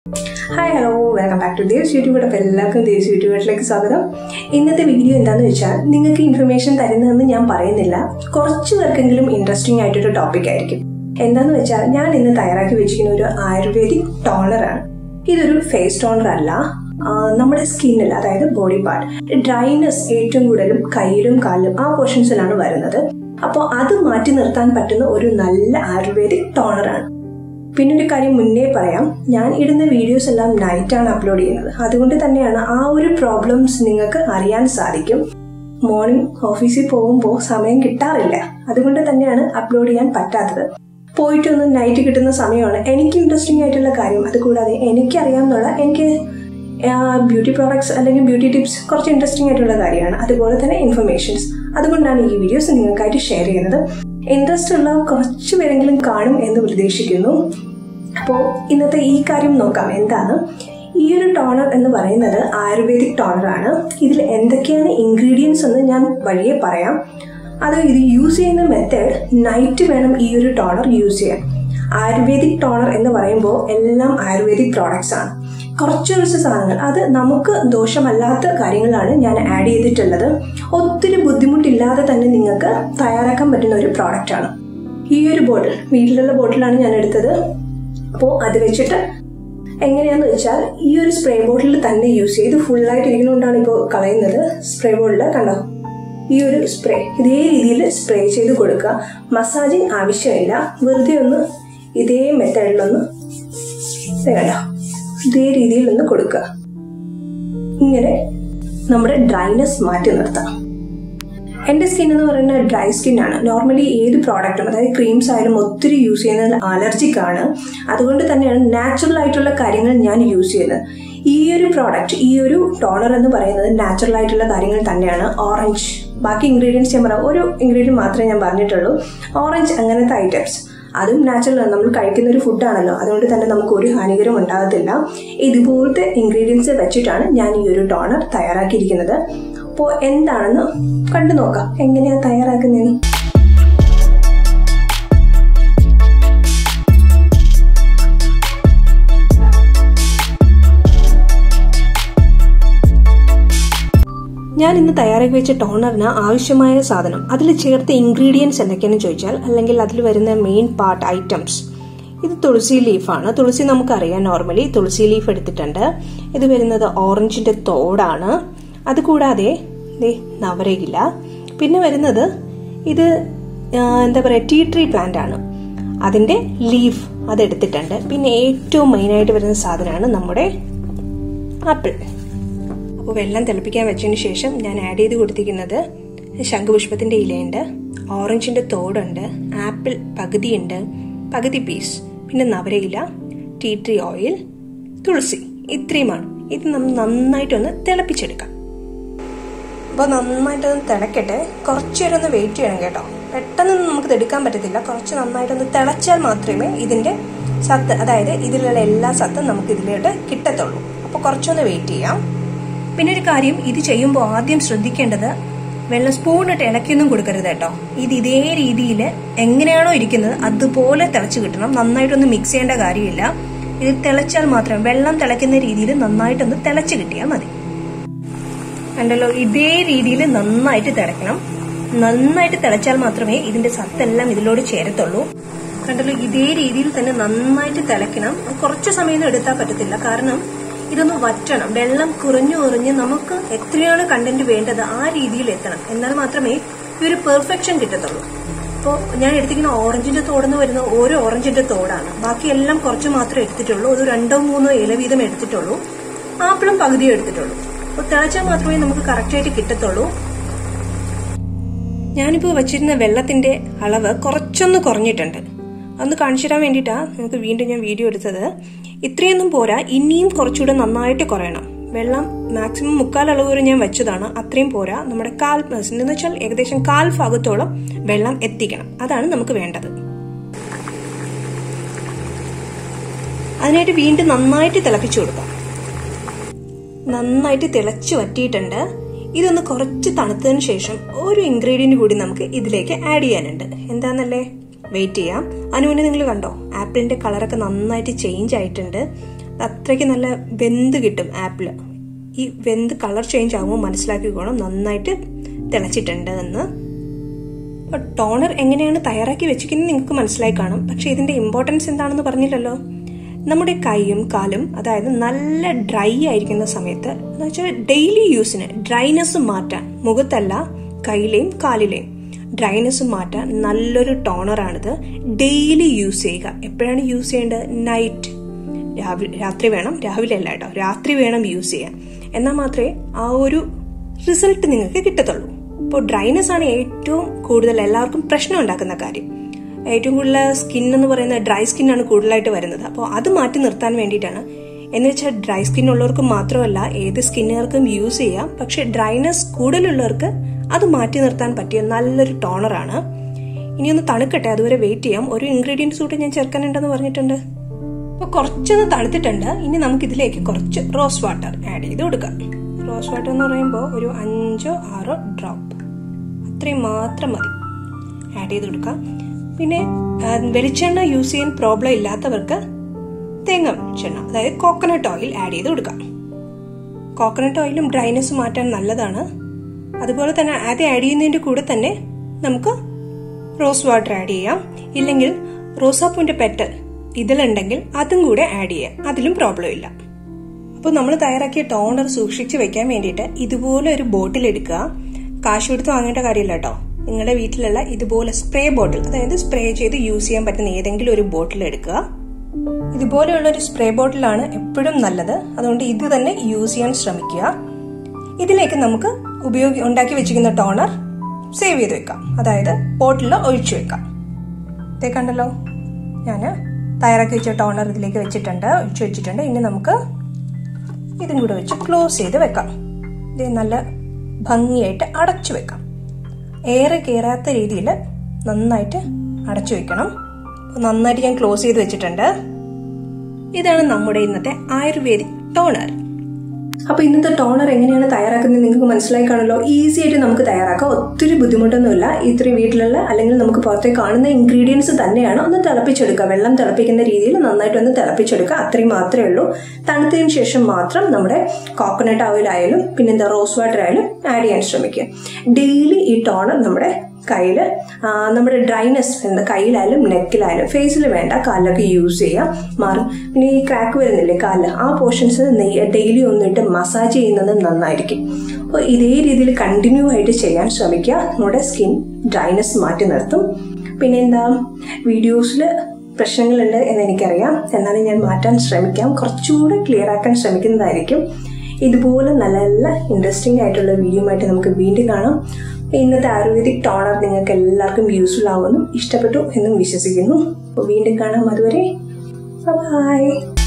hi hello welcome back to Devs YouTube അപ്പോൾ എല്ലാവർക്കും ദേവ്സ് യൂട്യൂബിലേക്ക് സ്വാഗതം ഇന്നത്തെ വീഡിയോ എന്താണെന്ന് വെച്ചാൽ നിങ്ങൾക്ക് ഇൻഫർമേഷൻ തരുന്നതെന്ന് ഞാൻ പറയുന്നില്ല കുറച്ച് പേർക്കെങ്കിലും ഇൻട്രസ്റ്റിംഗ് ആയിട്ടൊരു ടോപ്പിക് ആയിരിക്കും എന്താണെന്ന് വെച്ചാൽ ഞാൻ ഇന്ന് തയ്യാറാക്കി വെച്ചിരിക്കുന്ന ഒരു ആയുർവേദിക് ടോണറാണ് ഇതൊരു ഫേസ് ടോണർ അല്ല ആ, നമ്മുടെ സ്കിന്നിൽ അതായത് ബോഡി പാർട്ട് ഡ്രൈനെസ് ഏറ്റവും കൂടുതലും കയ്യിലും കാലിലും ആ പോർഷൻസിലാണ് വരുന്നത് അപ്പോൾ അത് മാറ്റി നിർത്താൻ പറ്റുന്ന ഒരു നല്ല ആയുർവേദിക് ടോണറാണ് പിന്നെ ഒരു കാര്യം മുന്നേ പറയാം ഞാൻ ഇടുന്ന വീഡിയോസ് എല്ലാം നൈറ്റാണ് അപ്ലോഡ് ചെയ്യുന്നത് അതുകൊണ്ട് തന്നെയാണ് ആ ഒരു പ്രോബ്ലംസ് നിങ്ങൾക്ക് അറിയാൻ സാധിക്കും മോർണിംഗ് ഓഫീസിൽ പോകുമ്പോൾ സമയം കിട്ടാറില്ല അതുകൊണ്ട് തന്നെയാണ് അപ്ലോഡ് ചെയ്യാൻ പറ്റാത്തത് പോയിട്ടൊന്ന് നൈറ്റ് കിട്ടുന്ന സമയമാണ് എനിക്ക് ഇൻട്രസ്റ്റിംഗ് ആയിട്ടുള്ള കാര്യം അതുകൂടാതെ എനിക്കറിയാമെന്നുള്ള എനിക്ക് ബ്യൂട്ടി പ്രോഡക്ട്സ് അല്ലെങ്കിൽ ബ്യൂട്ടി ടിപ്സ് കുറച്ച് ഇൻട്രസ്റ്റിംഗ് ആയിട്ടുള്ള കാര്യമാണ് അതുപോലെ തന്നെ ഇൻഫർമേഷൻസ് അതുകൊണ്ടാണ് ഈ വീഡിയോസ് നിങ്ങൾക്കായിട്ട് ഷെയർ ചെയ്യുന്നത് ഇൻട്രസ്റ്റ് ഉള്ള കുറച്ച് പേരെങ്കിലും കാണും എന്ന് പ്രതീക്ഷിക്കുന്നു അപ്പോൾ ഇന്നത്തെ ഈ കാര്യം നോക്കാം എന്താണ് ഈ ഒരു ടോണർ എന്ന് പറയുന്നത് ആയുർവേദിക് ടോണറാണ് ഇതിൽ എന്തൊക്കെയാണ് ഇൻഗ്രീഡിയൻസ് എന്ന് ഞാൻ വഴിയെ പറയാം അത് ഇത് യൂസ് ചെയ്യുന്ന മെത്തേഡ് നൈറ്റ് വേണം ഈ ഒരു ടോണർ യൂസ് ചെയ്യാൻ ആയുർവേദിക് ടോണർ എന്ന് പറയുമ്പോൾ എല്ലാം ആയുർവേദിക് പ്രോഡക്ട്സ് ആണ് കുറച്ച് കുറച്ച് സാധനങ്ങൾ അത് നമുക്ക് ദോഷമല്ലാത്ത കാര്യങ്ങളാണ് ഞാൻ ആഡ് ചെയ്തിട്ടുള്ളത് ഒത്തിരി ബുദ്ധിമുട്ടില്ലാതെ തന്നെ നിങ്ങൾക്ക് തയ്യാറാക്കാൻ പറ്റുന്ന ഒരു പ്രോഡക്റ്റ് ആണ് ഈ ഒരു ബോട്ടിൽ വീട്ടിലുള്ള ബോട്ടിലാണ് ഞാൻ എടുത്തത് അപ്പോൾ അത് വെച്ചിട്ട് എങ്ങനെയാന്ന് വെച്ചാൽ ഈ ഒരു സ്പ്രേ ബോട്ടിൽ തന്നെ യൂസ് ചെയ്ത് ഫുള്ളായിട്ട് ഇരിക്കുന്നതുകൊണ്ടാണ് ഇപ്പോൾ കളയുന്നത് സ്പ്രേ ബോട്ടിൽ കണ്ടോ ഈ ഒരു സ്പ്രേ ഇതേ രീതിയിൽ സ്പ്രേ ചെയ്ത് കൊടുക്കുക മസാജിങ് ആവശ്യമില്ല വെറുതെ ഒന്ന് ഇതേ മെത്തേഡിലൊന്ന് ദേ കണ്ടോ ഇതേ രീതിയിൽ ഒന്ന് കൊടുക്കുക ഇങ്ങനെ നമ്മുടെ ഡ്രൈനെസ് മാറ്റി നിർത്താം എൻ്റെ സ്കിൻ എന്ന് പറയുന്നത് ഡ്രൈ സ്കിൻ ആണ് നോർമലി ഏത് പ്രോഡക്റ്റും അതായത് ക്രീംസ് ആയാലും ഒത്തിരി യൂസ് ചെയ്യുന്നത് അലർജിക് ആണ് അതുകൊണ്ട് തന്നെയാണ് നാച്ചുറൽ ആയിട്ടുള്ള കാര്യങ്ങൾ ഞാൻ യൂസ് ചെയ്യുന്നത് ഈ ഒരു പ്രോഡക്റ്റ് ഈ ഒരു ടോണർ എന്ന് പറയുന്നത് നാച്ചുറൽ ആയിട്ടുള്ള കാര്യങ്ങൾ തന്നെയാണ് ഓറഞ്ച് ബാക്കി ഇൻഗ്രീഡിയൻസ് ഞാൻ പറയാം ഒരു ഇൻഗ്രീഡിയൻറ്റ് മാത്രമേ ഞാൻ പറഞ്ഞിട്ടുള്ളൂ ഓറഞ്ച് അങ്ങനത്തെ ഐറ്റംസ് അതും നാച്ചുറൽ ആണ് നമ്മൾ കഴിക്കുന്ന ഒരു ഫുഡാണല്ലോ അതുകൊണ്ട് തന്നെ നമുക്ക് ഒരു ഹാനികരം ഉണ്ടാകത്തില്ല ഇതുപോലത്തെ ഇൻഗ്രീഡിയൻസ് വെച്ചിട്ടാണ് ഞാൻ ഈ ഒരു ടോണർ തയ്യാറാക്കിയിരിക്കുന്നത് അപ്പോൾ എന്താണെന്ന് കണ്ടു നോക്കാം എങ്ങനെയാണ് തയ്യാറാക്കുന്നതെന്ന് ഞാൻ ഇന്ന് തയ്യാറാക്കി വെച്ച ടോണറിന് ആവശ്യമായ സാധനം അതിൽ ചേർത്ത ഇൻഗ്രീഡിയൻസ് എന്തൊക്കെയാണെന്ന് ചോദിച്ചാൽ അല്ലെങ്കിൽ അതിൽ വരുന്ന മെയിൻ പാർട്ട് ഐറ്റംസ് ഇത് തുളസി ലീഫാണ് തുളസി നമുക്കറിയാം നോർമലി തുളസി ലീഫ് എടുത്തിട്ടുണ്ട് ഇത് വരുന്നത് ഓറഞ്ചിന്റെ തോടാണ് അതുകൂടാതെ ദേ നവരയില പിന്നെ വരുന്നത് ഇത് ആ, എന്താ പറയുക ടീ ട്രീ പ്ലാന്റ് ആണ് അതിന്റെ ലീഫ് അതെടുത്തിട്ടുണ്ട് പിന്നെ ഏറ്റവും മെയിനായിട്ട് വരുന്ന സാധനമാണ് നമ്മുടെ ആപ്പിൾ അപ്പോൾ വെള്ളം തിളപ്പിക്കാൻ വെച്ചതിന് ശേഷം ഞാൻ ആഡ് ചെയ്ത് കൊടുത്തിരിക്കുന്നത് ശംഖുപുഷ്പത്തിന്റെ ഇലയുണ്ട് ഓറഞ്ചിന്റെ തോടുണ്ട് ആപ്പിൾ പകുതിയുണ്ട് പകുതി പീസ് പിന്നെ നവരയില ടീ ട്രീ ഓയിൽ തുളസി ഇത്രയുമാണ് ഇത് നമ്മൾ നന്നായിട്ടൊന്ന് തിളപ്പിച്ചെടുക്കാം അപ്പോൾ നന്നായിട്ടൊന്ന് തിളക്കട്ടെ കുറച്ച് നേരം ഒന്ന് വെയിറ്റ് ചെയ്യണം കേട്ടോ പെട്ടെന്ന് നമുക്ക് ഇത് എടുക്കാൻ പറ്റത്തില്ല കുറച്ച് നന്നായിട്ടൊന്ന് തിളച്ചാൽ മാത്രമേ ഇതിന്റെ സത്ത് അതായത് ഇതിലുള്ള എല്ലാ സത്തും നമുക്ക് ഇതിലോട്ട് കിട്ടത്തുള്ളൂ അപ്പോൾ കുറച്ചൊന്ന് വെയിറ്റ് ചെയ്യാം പിന്നെ ഒരു കാര്യം ഇത് ചെയ്യുമ്പോൾ ആദ്യം ശ്രദ്ധിക്കേണ്ടത് വെള്ളം സ്പൂണിട്ട് ഇളക്കിയൊന്നും കൊടുക്കരുത് കേട്ടോ ഇത് ഇതേ രീതിയിൽ എങ്ങനെയാണോ ഇരിക്കുന്നത് അതുപോലെ തിളച്ച് കിട്ടണം നന്നായിട്ടൊന്ന് മിക്സ് ചെയ്യേണ്ട കാര്യമില്ല ഇത് തിളച്ചാൽ മാത്രം വെള്ളം തിളയ്ക്കുന്ന രീതിയിൽ നന്നായിട്ടൊന്ന് തിളച്ച് കിട്ടിയാൽ മതി കണ്ടല്ലോ ഇതേ രീതിയിൽ നന്നായിട്ട് തിളയ്ക്കണം നന്നായിട്ട് തിളച്ചാൽ മാത്രമേ ഇതിന്റെ സത്തെല്ലാം ഇതിലോട് ചേരത്തുള്ളൂ കണ്ടല്ലോ ഇതേ രീതിയിൽ തന്നെ നന്നായിട്ട് തിളയ്ക്കണം കുറച്ച് സമയം എടുത്താൽ പറ്റത്തില്ല കാരണം ഇതൊന്ന് വറ്റണം വെള്ളം കുറഞ്ഞു കുറഞ്ഞ് നമുക്ക് എത്രയാണ് കണ്ടന്റ് വേണ്ടത് ആ രീതിയിൽ എത്തണം എന്നാൽ മാത്രമേ ഈ ഒരു പെർഫെക്ഷൻ കിട്ടത്തുള്ളൂ അപ്പോൾ ഞാൻ എടുത്തിരിക്കുന്ന ഓറഞ്ചിന്റെ തോടെന്ന് വരുന്ന ഓരോ ഓറഞ്ചിന്റെ തോടാണ് ബാക്കിയെല്ലാം കുറച്ച് മാത്രമേ എടുത്തിട്ടുള്ളൂ ഒരു രണ്ടോ മൂന്നോ ഇല വീതം എടുത്തിട്ടുള്ളൂ ആപ്പിളും പകുതിയോ എടുത്തിട്ടുള്ളൂ അപ്പോൾ തിളച്ചാൽ മാത്രമേ നമുക്ക് കറക്റ്റായിട്ട് കിട്ടത്തുള്ളൂ ഞാനിപ്പോൾ വച്ചിരുന്ന വെള്ളത്തിന്റെ അളവ് കുറച്ചൊന്ന് കുറഞ്ഞിട്ടുണ്ട് അതൊന്ന് കാണിച്ചു തരാൻ വേണ്ടിയിട്ടാണ് നിങ്ങൾക്ക് വീണ്ടും ഞാൻ വീഡിയോ എടുത്തത് ഇത്രയൊന്നും പോരാ ഇനിയും കുറച്ചുകൂടെ നന്നായിട്ട് കുറയണം വെള്ളം മാക്സിമം മുക്കാൽ അളവ് വരെ ഞാൻ വെച്ചതാണ് അത്രയും പോരാ നമ്മുടെ കാൽ എന്ന് വെച്ചാൽ ഏകദേശം കാൽ ഭാഗത്തോളം വെള്ളം എത്തിക്കണം അതാണ് നമുക്ക് വേണ്ടത് അതിനായിട്ട് വീണ്ടും നന്നായിട്ട് തിളപ്പിച്ചു കൊടുക്കാം നന്നായിട്ട് തിളച്ചു വറ്റിയിട്ടുണ്ട് ഇതൊന്ന് കുറച്ച് തണുത്തതിന് ശേഷം ഒരു ഇൻഗ്രീഡിയന്റ് കൂടി നമുക്ക് ഇതിലേക്ക് ആഡ് ചെയ്യാനുണ്ട് എന്താന്നല്ലേ വെയിറ്റ് ചെയ്യാം അതിനുവേണ്ടി നിങ്ങൾ കണ്ടോ ആപ്പിളിന്റെ കളറൊക്കെ നന്നായിട്ട് ചേഞ്ച് ആയിട്ടുണ്ട് അത്രയ്ക്ക് നല്ല വെന്ത് കിട്ടും ആപ്പിൾ ഈ വെന്ത് കളർ ചേഞ്ച് ആകുമ്പോൾ മനസ്സിലാക്കിക്കോണം നന്നായിട്ട് തിളച്ചിട്ടുണ്ട് എന്ന് അപ്പോൾ ടോണർ എങ്ങനെയാണ് തയ്യാറാക്കി വെച്ചിരിക്കുന്നത് നിങ്ങൾക്ക് മനസ്സിലായി കാണും പക്ഷേ ഇതിന്റെ ഇമ്പോർട്ടൻസ് എന്താണെന്ന് പറഞ്ഞില്ലല്ലോ നമ്മുടെ കൈയും കാലും അതായത് നല്ല ഡ്രൈ ആയിരിക്കുന്ന സമയത്ത് എന്ന് വെച്ചാൽ ഡെയിലി യൂസിന് ഡ്രൈനെസ് മാറ്റാൻ മുഖത്തല്ല കയ്യിലെയും കാലിലെയും ഡ്രൈനെസ് മാറ്റാൻ നല്ലൊരു ടോണറാണിത് ഡെയിലി യൂസ് ചെയ്യുക എപ്പോഴാണ് യൂസ് ചെയ്യേണ്ടത് നൈറ്റ് രാവിലെ രാത്രി വേണം രാവിലെ അല്ല കേട്ടോ രാത്രി വേണം യൂസ് ചെയ്യാൻ എന്നാൽ മാത്രമേ ആ ഒരു റിസൾട്ട് നിങ്ങൾക്ക് കിട്ടത്തുള്ളൂ ഇപ്പോൾ ഡ്രൈനെസ് ആണ് ഏറ്റവും കൂടുതൽ എല്ലാവർക്കും പ്രശ്നം ഉണ്ടാക്കുന്ന കാര്യം ഏറ്റവും കൂടുതൽ സ്കിൻ എന്ന് പറയുന്നത് ഡ്രൈ സ്കിന്നാണ് കൂടുതലായിട്ട് വരുന്നത് അപ്പോൾ അത് മാറ്റി നിർത്താൻ വേണ്ടിയിട്ടാണ് എന്ന് വെച്ചാൽ ഡ്രൈ സ്കിൻ ഉള്ളവർക്ക് മാത്രമല്ല ഏത് സ്കിന്നുകാർക്കും യൂസ് ചെയ്യാം പക്ഷെ ഡ്രൈനെസ് കൂടുതലുള്ളവർക്ക് അത് മാറ്റി നിർത്താൻ പറ്റിയ നല്ലൊരു ടോണറാണ് ഇനി ഒന്ന് തണുക്കട്ടെ അതുവരെ വെയിറ്റ് ചെയ്യാം ഒരു ഇൻഗ്രീഡിയൻസ് കൂടി ഞാൻ ചേർക്കാനുണ്ടെന്ന് പറഞ്ഞിട്ടുണ്ട് അപ്പോൾ കുറച്ചൊന്ന് തണുത്തിട്ടുണ്ട് ഇനി നമുക്ക് ഇതിലേക്ക് കുറച്ച് റോസ് വാട്ടർ ആഡ് ചെയ്ത് കൊടുക്കാം റോസ് വാട്ടർ എന്ന് പറയുമ്പോൾ ഒരു അഞ്ചോ ആറോ ഡ്രോപ്പ് അത്രയും മാത്രം മതി ആഡ് ചെയ്ത് കൊടുക്കാം പിന്നെ വെളിച്ചെണ്ണ യൂസ് ചെയ്യാൻ പ്രോബ്ലം ഇല്ലാത്തവർക്ക് തേങ്ങ വെളിച്ചെണ്ണ അതായത് കോക്കനട്ട് ഓയിൽ ആഡ് ചെയ്ത് കൊടുക്കാം കോക്കനട്ട് ഓയിലും ഡ്രൈനെസ് മാറ്റാൻ നല്ലതാണ് അതുപോലെ തന്നെ അത് ആഡ് ചെയ്യുന്നതിന്റെ കൂടെ തന്നെ നമുക്ക് റോസ് വാട്ടർ ആഡ് ചെയ്യാം ഇല്ലെങ്കിൽ റോസാപ്പൂവിന്റെ പെറ്റൽ ഇതിലുണ്ടെങ്കിൽ അതും കൂടെ ആഡ് ചെയ്യാം അതിലും പ്രോബ്ലം ഇല്ല അപ്പോൾ നമ്മൾ തയ്യാറാക്കിയ ടോണർ സൂക്ഷിച്ച് വെക്കാൻ വേണ്ടിയിട്ട് ഇതുപോലെ ഒരു ബോട്ടിൽ എടുക്കുക കാശ് കൊടുത്ത് വാങ്ങേണ്ട കാര്യമില്ല കേട്ടോ നിങ്ങളുടെ വീട്ടിലുള്ള ഇതുപോലെ സ്പ്രേ ബോട്ടിൽ അതായത് സ്പ്രേ ചെയ്ത് യൂസ് ചെയ്യാൻ പറ്റുന്ന ഏതെങ്കിലും ഒരു ബോട്ടിൽ എടുക്കുക ഇതുപോലെയുള്ള ഒരു സ്പ്രേ ബോട്ടിലാണ് എപ്പോഴും നല്ലത് അതുകൊണ്ട് ഇത് തന്നെ യൂസ് ചെയ്യാൻ ശ്രമിക്കുക ഇതിലേക്ക് നമുക്ക് ഉപയോഗി ഉണ്ടാക്കി വെച്ചിരിക്കുന്ന ടോണർ സേവ് ചെയ്ത് വെക്കാം അതായത് ബോട്ടിൽ ഒഴിച്ചു വെക്കാം ഇതേ കണ്ടല്ലോ ഞാൻ തയ്യാറാക്കി വെച്ച ടോണർ ഇതിലേക്ക് വെച്ചിട്ടുണ്ട് ഒഴിച്ചു വെച്ചിട്ടുണ്ട് ഇനി നമുക്ക് ഇതും കൂടെ വെച്ച് ക്ലോസ് ചെയ്ത് വെക്കാം ഇത് നല്ല ഭംഗിയായിട്ട് അടച്ചു വെക്കാം ഏറെ കയറാത്ത രീതിയിൽ നന്നായിട്ട് അടച്ചു വെക്കണം നന്നായിട്ട് ഞാൻ ക്ലോസ് ചെയ്ത് വെച്ചിട്ടുണ്ട് ഇതാണ് നമ്മുടെ ഇന്നത്തെ ആയുർവേദിക് ടോണർ അപ്പോൾ ഇന്നത്തെ ടോണർ എങ്ങനെയാണ് തയ്യാറാക്കുന്നത് നിങ്ങൾക്ക് മനസ്സിലായി കാണുമല്ലോ ഈസി ആയിട്ട് നമുക്ക് തയ്യാറാക്കാം ഒത്തിരി ബുദ്ധിമുട്ടൊന്നുമില്ല ഇത്രയും വീട്ടിലുള്ള അല്ലെങ്കിൽ നമുക്ക് പുറത്തേക്ക് കാണുന്ന ഇൻഗ്രീഡിയൻസ് തന്നെയാണ് ഒന്ന് തിളപ്പിച്ചെടുക്കുക വെള്ളം തിളപ്പിക്കുന്ന രീതിയിൽ നന്നായിട്ട് ഒന്ന് തിളപ്പിച്ചെടുക്കുക അത്രയും മാത്രമേ ഉള്ളൂ തണുത്തതിന് ശേഷം മാത്രം നമ്മുടെ കോക്കനട്ട് ഓയിൽ ആയാലും പിന്നെ എന്താ റോസ് വാട്ടർ ആയാലും ആഡ് ചെയ്യാൻ ശ്രമിക്കുക ഡെയിലി ഈ ടോണർ നമ്മുടെ കയ്യിൽ നമ്മുടെ ഡ്രൈനെസ് എന്താ കയ്യിലായാലും നെക്കിലായാലും ഫേസിൽ വേണ്ട കാലിലൊക്കെ യൂസ് ചെയ്യാം മാറും പിന്നെ ഈ ക്രാക്ക് വരുന്നില്ലേ കാലിൽ ആ പോർഷൻസ് ഡെയിലി ഒന്നിട്ട് മസാജ് ചെയ്യുന്നത് നന്നായിരിക്കും അപ്പോൾ ഇതേ രീതിയിൽ കണ്ടിന്യൂ ആയിട്ട് ചെയ്യാൻ ശ്രമിക്കുക നമ്മുടെ സ്കിൻ ഡ്രൈനെസ് മാറ്റി നിർത്തും പിന്നെ എന്താ വീഡിയോസിൽ പ്രശ്നങ്ങളുണ്ട് എന്ന് എനിക്കറിയാം എന്നാലും ഞാൻ മാറ്റാൻ ശ്രമിക്കാം കുറച്ചുകൂടെ ക്ലിയർ ആക്കാൻ ശ്രമിക്കുന്നതായിരിക്കും ഇതുപോലെ നല്ല നല്ല ഇൻട്രസ്റ്റിംഗ് ആയിട്ടുള്ള വീഡിയോ ആയിട്ട് നമുക്ക് വീണ്ടും കാണാം ഇന്നത്തെ ആയുർവേദിക് ടോണർ നിങ്ങൾക്ക് എല്ലാവർക്കും യൂസ്ഫുൾ ആവുമെന്നും ഇഷ്ടപ്പെട്ടു എന്നും വിശ്വസിക്കുന്നു അപ്പോൾ വീണ്ടും കാണാം അതുവരെ ബൈ